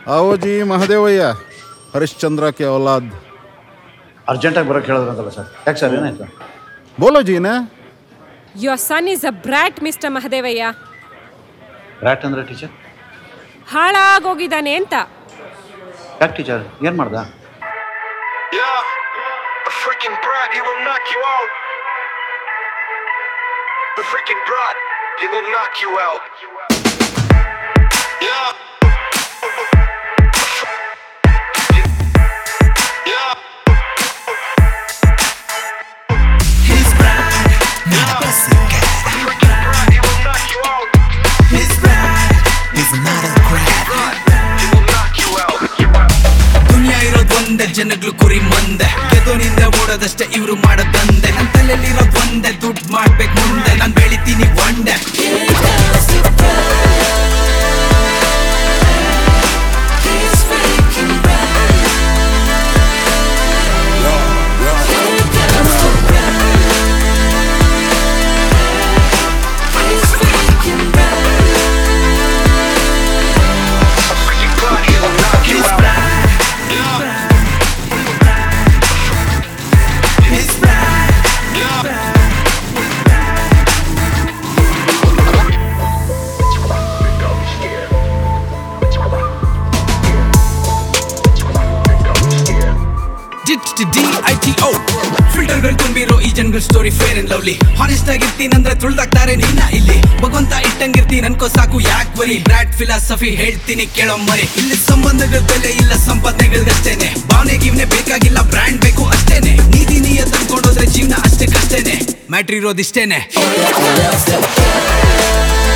आओ जी महादेवಯ್ಯ ಹರಿಶ್ಚಂದ್ರ ಕೆ ಔಲಾದ್ ಅರ್ಜೆಂಟಾಗಿ ಬರೋಕ್ಕೆ ಹೇಳಿದ್ರಂತಲ್ಲ ಸರ್ ಯಾಕೆ ಸರ್ ಏನಾಯ್ತು ಬೋಲೋ ಜೀನ Your son is a brat, Mr. Mahadevaiah rat ಅಂದರೆ ಟೀಚರ್ ಹಾಳಾಗೋಗಿದ್ದಾನೆ ಅಂತ ಯಾಕೆ ಟೀಚರ್ ಏನು ಮಾಡ್ದ Yeah, a freaking brat, he will knock you out. The freaking brat, he will knock you out. Yeah. Yeah. His bride, not a pussycat. Freaking brat, he will knock you out. His bride is not a crab. He will knock you out. ದುನಿಯಾ ಇರೋದ್ ಒಂದೇ ಜನಗಳು ಕುರಿ ಮಂದೆ ಗೆದೋನಿಂದ ಓಡೋದಷ್ಟೇ ಇವ್ರು ಮಾಡೋದಂದೆ ನನ್ ತಲೆಯಲ್ಲಿರೋದ್ ಒಂದೇ ದುಡ್ಡು ಮಾಡ್ಬೇಕು ಮುಂದೆ ನಾನ್ ಬೆಳಿತೀನಿ ಒಂಡೆ A freaking brat, he will knock you His out. bride, his bride, D I T O ಫಿಲ್ಟರ್ಗಳು ತುಂಬಿರೋ ಈ ಜನಗಳ story fair and lovely honest ಆಗಿರ್ತೀನಂದ್ರೆ ತುಳ್ದಾಕ್ತಾರೆ ನಿನ್ನ ಇಲ್ಲಿ ಭಗವಂತ ಇಟ್ಟಂಗಿರ್ತೀನಿ ಅನ್ಕೋ ಸಾಕು ಯಾಕ್ ಬರಿ ಬ್ರಾಡ್ ಫಿಲಾಸಫಿ ಹೇಳ್ತೀನಿ ಕೇಳೋ ಮರಿ ಇಲ್ಲಿ ಸಂಬಂಧಗಳ ಬೆಲೆ ಇಲ್ಲ ಸಂಪಾದನೆಗಳ್ಗಷ್ಟೇನೆ ಭಾವನೆ ಗಿವ್ನೆ ಬೇಕಾಗಿಲ್ಲ ಬ್ರ್ಯಾಂಡ್ ಬೇಕು ಅಷ್ಟೇನೆ ನೀತಿ ನೀಯ ತಂದ್ಕೊಂಡೋದ್ರೆ ಜೀವನ ಅಷ್ಟೇ ಕಷ್ಟೇನೆ ಮ್ಯಾಟ್ರ್ ಇರೋದಿಷ್ಟೇನೆ